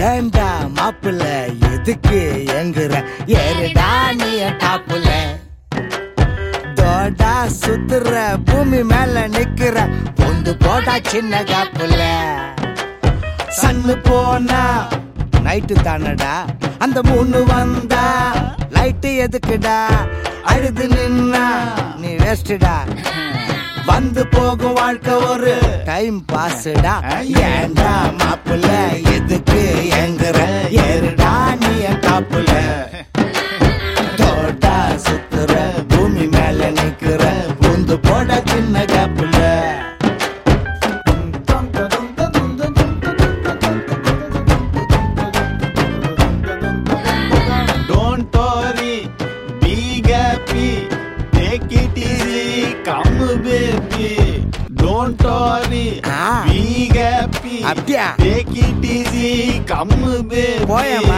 ஏண்டா மாப்பிள்ள எதுக்கு எங்குற ஏறுடா நீ டாப்புல தோடா சுத்துற பூமி மேல நிக்கிற பொந்து போடா சின்ன காப்புல சன்னு போனா நைட்டு தானடா அந்த மூணு வந்தா லைட்டு எதுக்குடா அழுது நின்னா நீ வேஸ்டுடா வந்து போகும் வாழ்க்கை ஒரு டைம் பாஸ்டா ஏண்டா மாப்பிள்ள எதுக்கு எங்குற ஏறுடா நீ என் காப்புல தோட்டா சுத்துற பூமி மேல நிக்கிற பூந்து போட சின்ன காப்புல Don't worry, be happy, take it easy, come baby. Don't worry, Ah. be happy, அப்படியா? take it easy, come baby. போயமா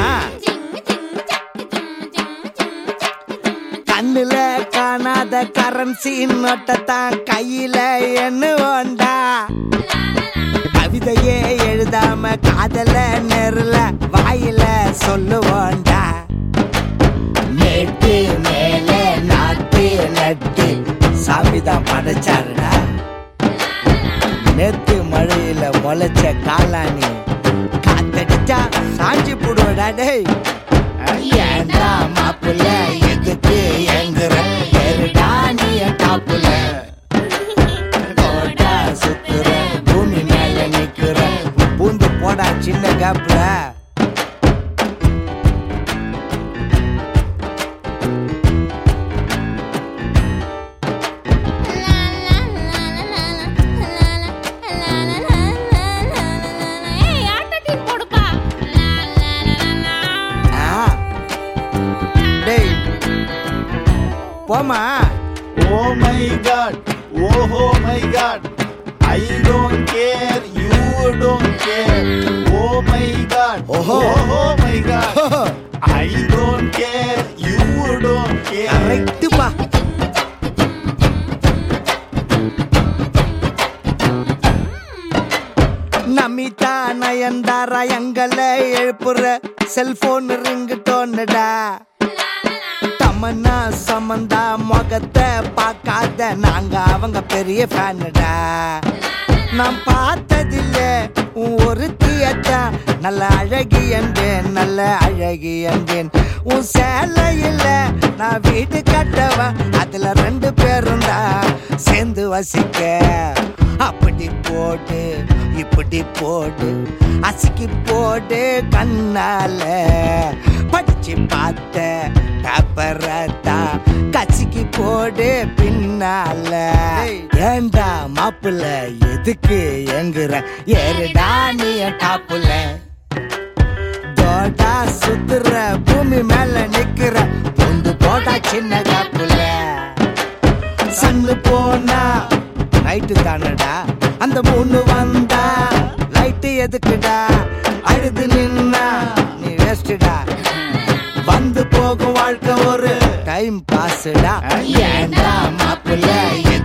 கண்ணுல காணாத கரன்சி நோட்டத்தான் கையில எண்ணுவோண்டா கவிதையே எழுதாம காதல நெருல வாயில சொல்லுவோண்டா நேட்டு மேல நாட்டு நட்டு சாமிதான் படைச்சாருடா நேத்து மழையில முளைச்ச காளானி காத்தடிச்சா சாஞ்சி போடுவடா டேய் ஏண்டா மாப்புல எதுக்கு எங்குற ஏறுடா நீ என் டாப்புல கோட்டா சுத்துற பூமி மேல நிக்கிற பூந்து போடா சின்ன கேப்ல ஏய் ஆட்டத்தின் போடுப்பா ஆ. டேய் போமா Oh my god, oh, oh my god, I don't care, you don't care. Oh my god, Oho. oh, oh my god, I don't care, you don't care. கரெக்டுப்பா Namitha Nayanthara எங்களை எழுப்புற செல்போன் ரிங்கு டோன்னுடா தமன்னா சமந்தா முகத்தை பார்க்காத நாங்க அவங்க பெரிய ஃபேனுடா நான் பார்த்ததில்ல உன் ஒரு தியத்தான் நல்ல அழகி என்பேன் நல்ல அழகி என்பேன் உன் சேலையில் நான் வீடு கட்டவன் அதுல ரெண்டு பேரும் தான் சேர்ந்து வசிக்க அப்படி போடு இப்படி போடு அசிக்கி போடு கண்ணால படிச்சு பார்த்த பேப்பரத்தா கசிக்கி போடு பின்னால ஏண்டா மாப்பிள்ள எதுக்கு எங்குற ஏறுடா நீ என் டாப்புல தோட்டா சுத்துற பூமி மேல நிக்கிற பொந்து போடா சின்ன காப்புல சன்னு போனா நைட்டு தானடா அந்த மூணு வந்தா லைட்டு எதுக்குடா அழுது நின்னா நீ வேஸ்டுடா வந்து போகும் வாழ்க்கை ஒரு டைம் பாஸ்டா ஏண்டா மாப்பிள்ள